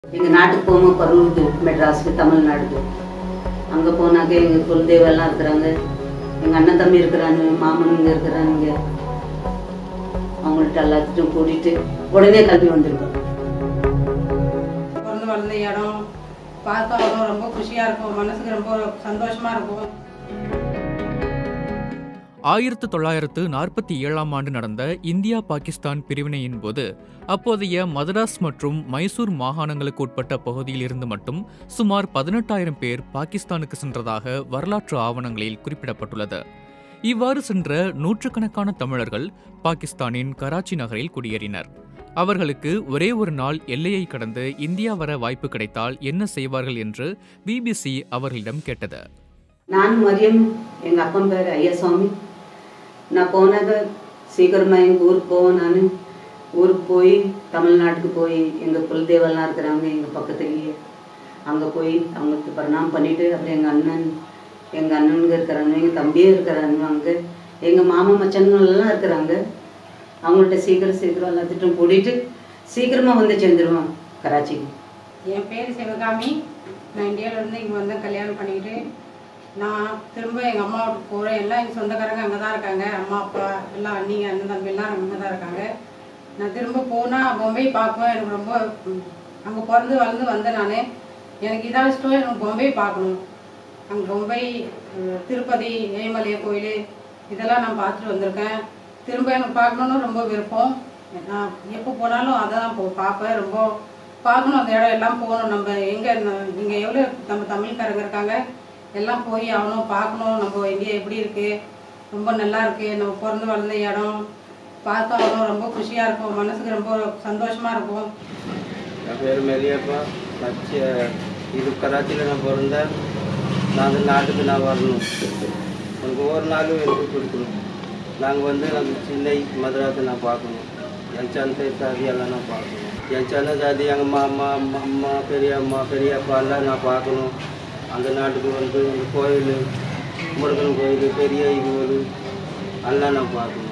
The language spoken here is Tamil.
எங்கள் நாட்டுக்கு போகும்போது பரூருக்கு மெட்ராஸுக்கு தமிழ்நாடுக்கு அங்கே போனாக்க எங்கள் குலதெய்வம்லாம் இருக்கிறாங்க எங்கள் அண்ணன் தம்பி இருக்கிறாங்க மாமனுங்க இருக்கிறானுங்க அவங்கள்ட்ட எல்லாத்தையும் கூட்டிட்டு உடனே கல்வி வந்திருக்கோம் பிறந்து வளர்ந்த இடம் பார்க்க அவ்வளோ ரொம்ப குஷியாக இருக்கும் மனசுக்கு ரொம்ப சந்தோஷமாக இருக்கும் ஆயிரத்து தொள்ளாயிரத்து நாற்பத்தி ஏழாம் ஆண்டு நடந்த இந்தியா பாகிஸ்தான் பிரிவினையின் போது அப்போதைய மதராஸ் மற்றும் மைசூர் மாகாணங்களுக்கு உட்பட்ட பகுதியில் இருந்து மட்டும் சுமார் பதினெட்டாயிரம் பேர் பாகிஸ்தானுக்கு சென்றதாக வரலாற்று ஆவணங்களில் குறிப்பிடப்பட்டுள்ளது இவ்வாறு சென்ற நூற்றுக்கணக்கான தமிழர்கள் பாகிஸ்தானின் கராச்சி நகரில் குடியேறினர் அவர்களுக்கு ஒரே ஒரு நாள் எல்லையை கடந்து இந்தியா வர வாய்ப்பு கிடைத்தால் என்ன செய்வார்கள் என்று பிபிசி அவர்களிடம் கேட்டது நான் மரியம் எங்கள் அப்பன் பேர் ஐயசாமி நான் போனாக்க சீக்கிரமாக எங்கள் ஊருக்கு போவேன் நான் ஊருக்கு போய் தமிழ்நாட்டுக்கு போய் எங்கள் குலதெய்வம்லாம் இருக்கிறாங்க எங்கள் பக்கத்துலேயே அங்கே போய் அவங்களுக்கு பரிணாமம் பண்ணிவிட்டு அப்புறம் எங்கள் அண்ணன் எங்கள் அண்ணனுங்க இருக்கிறாங்க எங்கள் தம்பியே இருக்கிறாங்க அங்கே எங்கள் மாமா மச்சன்கள்லாம் இருக்கிறாங்க அவங்கள்ட்ட சீக்கிரம் சீக்கிரம் எல்லாத்திட்டும் கூட்டிகிட்டு சீக்கிரமாக வந்து சேர்ந்துருவோம் கராச்சிக்கு என் பேர் சிவகாமி நான் இந்தியாவிலேருந்து இங்கே வந்து கல்யாணம் பண்ணிக்கிட்டு நான் திரும்ப எங்கள் அம்மா வீட்டுக்கு போகிறேன் எல்லாம் எங்கள் சொந்தக்காரங்க அங்கே தான் இருக்காங்க அம்மா அப்பா எல்லாம் அண்ணிங்க அண்ணன் தம்பி எல்லாம் அங்கே தான் இருக்காங்க நான் திரும்ப போனால் பொம்பை பார்ப்பேன் எனக்கு ரொம்ப அங்கே பிறந்து வளர்ந்து வந்தேன் நான் எனக்கு இதான் இஷ்டம் எனக்கு பொம்பை பார்க்கணும் அங்கே பொம்பை அஹ், திருப்பதி ஏமலைய கோயில் இதெல்லாம் நான் பார்த்துட்டு வந்திருக்கேன் திரும்ப எனக்கு பார்க்கணுன்னு ரொம்ப விருப்பம் நான் எப்போ போனாலும் அதை தான் போ பார்ப்பேன் ரொம்ப பார்க்கணும் அந்த இடம் எல்லாம் போகணும் நம்ம எங்கே இங்கே எவ்வளோ நம்ம தமிழ்காரங்க இருக்காங்க எல்லாம் போய் ஆகணும் பார்க்கணும் நம்ம இந்தியா எப்படி இருக்குது ரொம்ப நல்லா இருக்குது நம்ம பிறந்து வளர்ந்த இடம் பார்க்க ஆகணும் ரொம்ப குஷியாக இருக்கும் மனசுக்கு ரொம்ப சந்தோஷமாக இருக்கும் నా పేరు మెలియప్ప వచ్చి ఇది కరాచీలో நான் பிறந்தேன் நான் வந்து நாட்டுக்கு நான் வரணும் எனக்கு ஒவ்வொரு நாளும் எனக்கு கொடுக்கணும் நாங்கள் வந்து நம்ம சென்னை மதுராத்தை நான் பார்க்கணும் என் சந்தை சாதி எல்லாம் நான் பார்க்கணும் என் சந்தை சாதி எங்கள் மாமா அம்மா அம்மா பெரியம்மா பெரியப்பா எல்லாம் நான் பார்க்கணும் அந்த நாட்டுக்கு வந்து இந்த கோயில் முருகன் கோயில் பெரிய கோயில் எல்லாம் நான் பார்க்கணும்